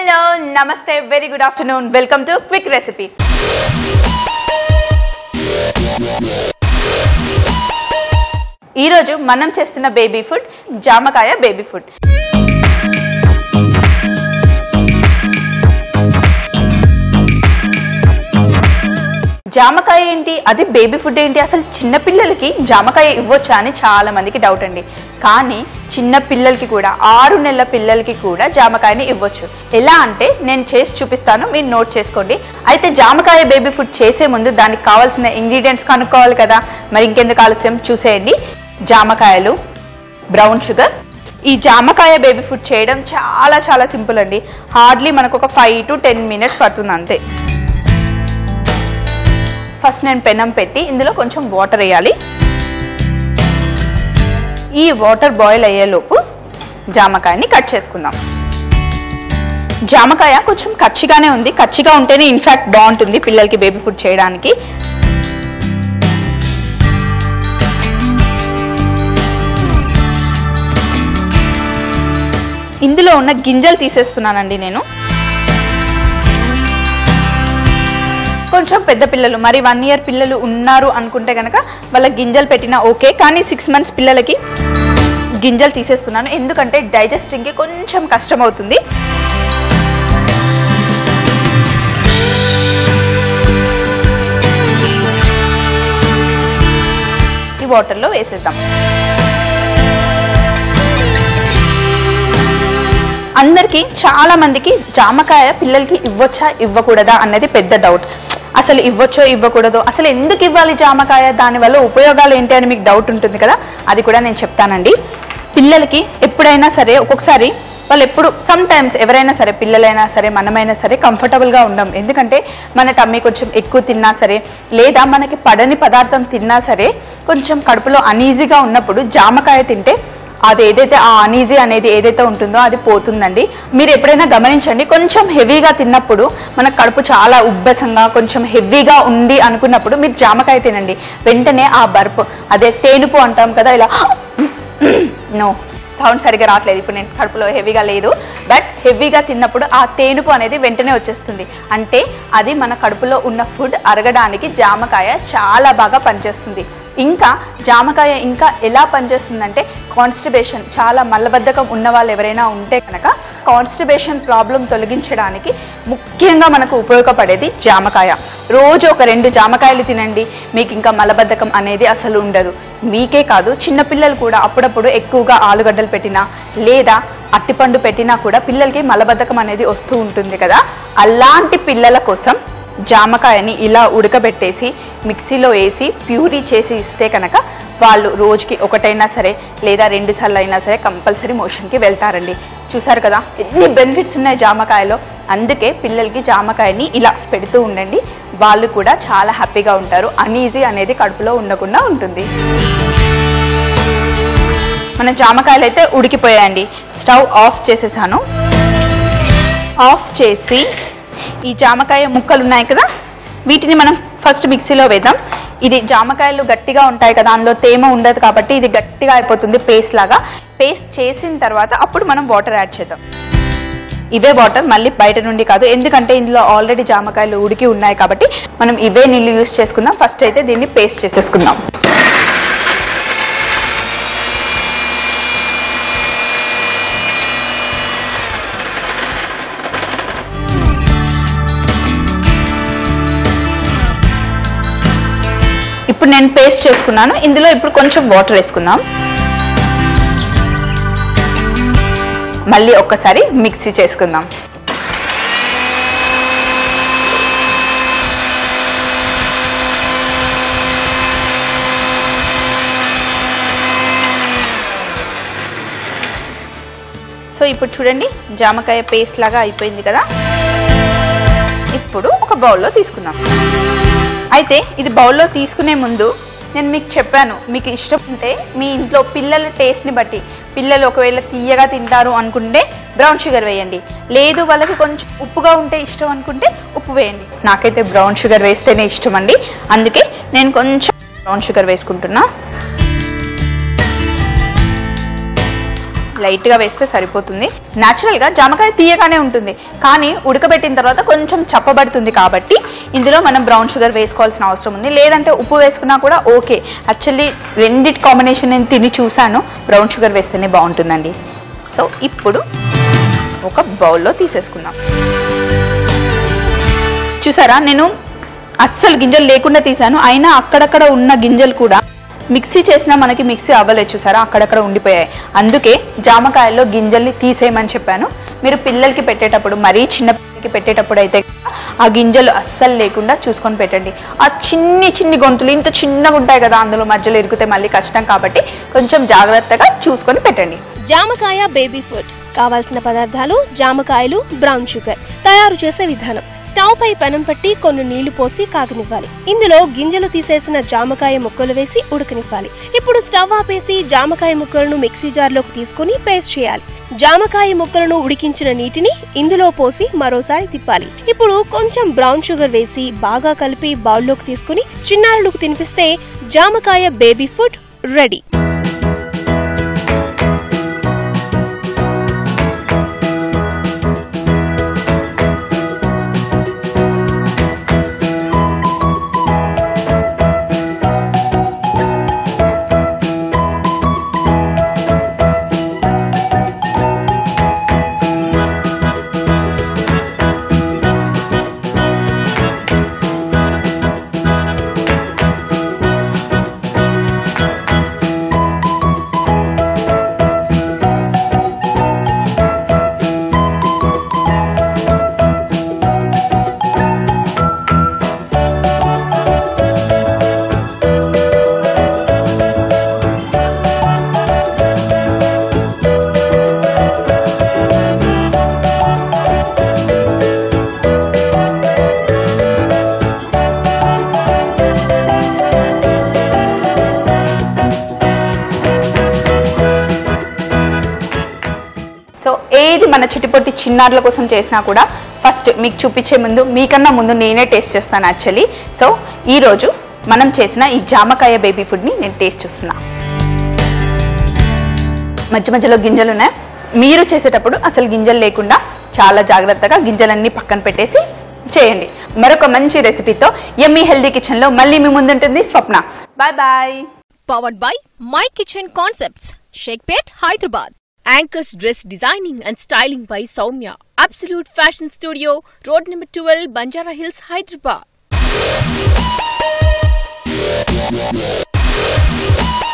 Hello నమస్తే very good afternoon welcome to quick recipe ఈరోజు మనం చేస్తున్న బేబీ ఫుడ్ జామకాయ బేబీ ఫుడ్ జామకాయ ఏంటి అది బేబీ ఫుడ్ ఏంటి అసలు చిన్న పిల్లలకి జామకాయ ఇవ్వచ్చా అని చాలా మందికి డౌట్ అండి కానీ చిన్న పిల్లలకి కూడా ఆరు నెలల పిల్లలకి కూడా జామకాయని ఇవ్వచ్చు ఎలా అంటే నేను చేసి చూపిస్తాను మీరు నోట్ చేసుకోండి అయితే జామకాయ బేబీ ఫుడ్ చేసే ముందు దానికి కావాల్సిన ఇంగ్రీడియంట్స్ కనుక్కోవాలి కదా మరి ఇంకెందుకు ఆలస్యం చూసేయండి జామకాయలు బ్రౌన్ షుగర్ ఈ జామకాయ బేబీ ఫుడ్ చేయడం చాలా చాలా సింపుల్ అండి హార్డ్లీ మనకు ఒక ఫైవ్ టు టెన్ మినిట్స్ పడుతుంది అంతే ఫస్ట్ నేను పెనం పెట్టి ఇందులో కొంచెం వాటర్ వేయాలి ఈ వాటర్ బాయిల్ అయ్యేలోపు జామకాయని కట్ చేసుకుందాం జామకాయ కొంచెం కచ్చిగానే ఉంది కచ్చిగా ఉంటేనే ఇన్ఫాక్ట్ బాగుంటుంది పిల్లలకి బేబీ ఫుడ్ చేయడానికి ఇందులో ఉన్న గింజలు తీసేస్తున్నానండి నేను కొంచెం పెద్ద పిల్లలు మరి వన్ ఇయర్ పిల్లలు ఉన్నారు అనుకుంటే కనుక వాళ్ళ గింజలు పెట్టినా ఓకే కానీ సిక్స్ మంత్స్ పిల్లలకి గింజలు తీసేస్తున్నాను ఎందుకంటే డైజెస్టింగ్కి కొంచెం కష్టం అవుతుంది ఈ వాటర్లో వేసేద్దాం అందరికీ చాలా మందికి జామకాయ పిల్లలకి ఇవ్వచ్చా ఇవ్వకూడదా అన్నది పెద్ద డౌట్ అసలు ఇవ్వచ్చో ఇవ్వకూడదో అసలు ఎందుకు ఇవ్వాలి జామకాయ దానివల్ల ఉపయోగాలు ఏంటి అని మీకు డౌట్ ఉంటుంది కదా అది కూడా నేను చెప్తానండి పిల్లలకి ఎప్పుడైనా సరే ఒక్కొక్కసారి వాళ్ళు ఎప్పుడు సమ్ టైమ్స్ ఎవరైనా సరే పిల్లలైనా సరే మనమైనా సరే కంఫర్టబుల్గా ఉండం ఎందుకంటే మన టమ్మీ కొంచెం ఎక్కువ తిన్నా సరే లేదా మనకి పడని పదార్థం తిన్నా సరే కొంచెం కడుపులో అనీజీగా ఉన్నప్పుడు జామకాయ తింటే అది ఏదైతే ఆ అనీజీ అనేది ఏదైతే ఉంటుందో అది పోతుందండి మీరు ఎప్పుడైనా గమనించండి కొంచెం హెవీగా తిన్నప్పుడు మన కడుపు చాలా ఉబ్బసంగా కొంచెం హెవీగా ఉంది అనుకున్నప్పుడు మీరు జామకాయ తినండి వెంటనే ఆ బర్పు అదే తేనుపు అంటాం కదా ఇలా నో సౌండ్ సరిగా రావట్లేదు ఇప్పుడు నేను కడుపులో హెవీగా లేదు బట్ హెవీగా తిన్నప్పుడు ఆ తేనుపు అనేది వెంటనే వచ్చేస్తుంది అంటే అది మన కడుపులో ఉన్న ఫుడ్ అరగడానికి జామకాయ చాలా బాగా పనిచేస్తుంది ఇంకా జామకాయ ఇంకా ఎలా పనిచేస్తుందంటే కాన్స్టిబేషన్ చాలా మలబద్ధకం ఉన్న వాళ్ళు ఎవరైనా ఉంటే కనుక కాన్స్టిబేషన్ ప్రాబ్లం తొలగించడానికి ముఖ్యంగా మనకు ఉపయోగపడేది జామకాయ రోజు ఒక రెండు జామకాయలు తినండి మీకు ఇంకా మలబద్ధకం అనేది అసలు ఉండదు మీకే కాదు చిన్నపిల్లలు కూడా అప్పుడప్పుడు ఎక్కువగా ఆలుగడ్డలు పెట్టినా లేదా అట్టిపండు పెట్టినా కూడా పిల్లలకి మలబద్ధకం అనేది వస్తూ ఉంటుంది కదా అలాంటి పిల్లల కోసం జామకాయని ఇలా ఉడకబెట్టేసి మిక్సీలో వేసి ప్యూరీ చేసి ఇస్తే కనుక వాళ్ళు రోజుకి ఒకటైనా సరే లేదా రెండు సార్లు అయినా సరే కంపల్సరీ మోషన్కి వెళ్తారండి చూసారు కదా ఎన్ని బెనిఫిట్స్ ఉన్నాయి జామకాయలో అందుకే పిల్లలకి జామకాయని ఇలా పెడుతూ ఉండండి వాళ్ళు కూడా చాలా హ్యాపీగా ఉంటారు అనీజీ అనేది కడుపులో ఉండకుండా ఉంటుంది మన జామకాయలు అయితే ఉడికిపోయాయండి స్టవ్ ఆఫ్ చేసేసాను ఆఫ్ చేసి ఈ జామకాయ ముక్కలు ఉన్నాయి కదా వీటిని మనం ఫస్ట్ మిక్సీలో వేద్దాం ఇది జామకాయలు గట్టిగా ఉంటాయి కదా అందులో తేమ ఉండదు కాబట్టి ఇది గట్టిగా అయిపోతుంది పేస్ట్ లాగా పేస్ట్ చేసిన తర్వాత అప్పుడు మనం వాటర్ యాడ్ చేద్దాం ఇవే వాటర్ మళ్ళీ బయట నుండి కాదు ఎందుకంటే ఇందులో ఆల్రెడీ జామకాయలు ఉడికి ఉన్నాయి కాబట్టి మనం ఇవే నీళ్ళు యూస్ చేసుకుందాం ఫస్ట్ అయితే దీన్ని పేస్ట్ చేసేసుకుందాం ఇప్పుడు నేను పేస్ట్ చేసుకున్నాను ఇందులో ఇప్పుడు కొంచెం వాటర్ వేసుకుందాం మళ్ళీ ఒక్కసారి మిక్సీ చేసుకుందాం సో ఇప్పుడు చూడండి జామకాయ పేస్ట్ లాగా అయిపోయింది కదా ఇప్పుడు ఒక బౌల్లో తీసుకుందాం అయితే ఇది బౌల్లో తీసుకునే ముందు నేను మీకు చెప్పాను మీకు ఇష్టం ఉంటే మీ ఇంట్లో పిల్లల టేస్ట్ని బట్టి పిల్లలు ఒకవేళ తీయగా తింటారు అనుకుంటే బ్రౌన్ షుగర్ వేయండి లేదు వాళ్ళకి కొంచెం ఉప్పుగా ఉంటే ఇష్టం అనుకుంటే ఉప్పు వేయండి నాకైతే బ్రౌన్ షుగర్ వేస్తేనే ఇష్టం అండి అందుకే నేను కొంచెం బ్రౌన్ షుగర్ వేసుకుంటున్నా లైట్గా వేస్తే సరిపోతుంది న్యాచురల్గా జామకాయ తీయగానే ఉంటుంది కానీ ఉడకబెట్టిన తర్వాత కొంచెం చప్పబడుతుంది కాబట్టి ఇందులో మనం బ్రౌన్ షుగర్ వేసుకోవాల్సిన అవసరం ఉంది లేదంటే ఉప్పు వేసుకున్నా కూడా ఓకే యాక్చువల్లీ రెండిటి కాంబినేషన్ నేను తిని చూశాను బ్రౌన్ షుగర్ వేస్తేనే బాగుంటుందండి సో ఇప్పుడు ఒక బౌల్లో తీసేసుకుందాం చూసారా నేను అస్సలు గింజలు లేకుండా తీసాను అయినా అక్కడక్కడ ఉన్న గింజలు కూడా మిక్సీ చేసినా మనకి మిక్సీ అవ్వలేదు చూసారా అక్కడక్కడ ఉండిపోయాయి అందుకే జామకాయల్లో గింజల్ని తీసేయమని చెప్పాను మీరు పిల్లలకి పెట్టేటప్పుడు మరీ చిన్న పిల్లలకి పెట్టేటప్పుడు అయితే ఆ గింజలు అస్సలు లేకుండా చూసుకొని పెట్టండి ఆ చిన్ని చిన్ని గొంతులు ఇంత చిన్నగా ఉంటాయి కదా అందులో మధ్యలో ఇరికితే మళ్ళీ కష్టం కాబట్టి కొంచెం జాగ్రత్తగా చూసుకొని పెట్టండి జామకాయ బేబీ ఫుడ్ కావాల్సిన పదార్థాలు జామకాయలు బ్రౌన్ షుగర్ తయారు చేసే విధానం స్టవ్ పై పెనం పెట్టి కొన్ని నీళ్లు పోసి కాగనివ్వాలి ఇందులో గింజలు తీసేసిన జామకాయ ముక్కలు వేసి ఉడకనివ్వాలి ఇప్పుడు స్టవ్ ఆపేసి జామకాయ ముక్కలను మిక్సీ జార్లోకి తీసుకుని పేస్ట్ చేయాలి జామకాయ ముక్కలను ఉడికించిన నీటిని ఇందులో పోసి మరోసారి తిప్పాలి ఇప్పుడు కొంచెం బ్రౌన్ షుగర్ వేసి బాగా కలిపి బౌల్లోకి తీసుకుని చిన్నారులకు తినిపిస్తే జామకాయ బేబీ ఫుడ్ రెడీ సో ఏది మన చిటిపొట్టి చిన్నారుల కోసం చేసినా కూడా ఫస్ట్ మీకు చూపించే ముందు మీకన్నా ముందు నేనే టేస్ట్ చేస్తాను యాక్చువల్లీ సో ఈరోజు మనం చేసిన ఈ జామకాయ బేబీ ఫుడ్ని నేను టేస్ట్ చూస్తున్నా మధ్య మధ్యలో గింజలు ఉన్నాయి మీరు చేసేటప్పుడు అసలు గింజలు లేకుండా చాలా జాగ్రత్తగా గింజలన్నీ పక్కన పెట్టేసి చేయండి మరొక మంచి రెసిపీతో ఎమ్మీ హెల్దీ కిచెన్లో మళ్ళీ మీ ముందుంటుంది Swapna bye bye powered by My Kitchen Concepts, Shakepet, Hyderabad. Anchors Dress Designing and Styling by Soumya. Absolute Fashion Studio, Road number 12, Banjara Hills, Hyderabad.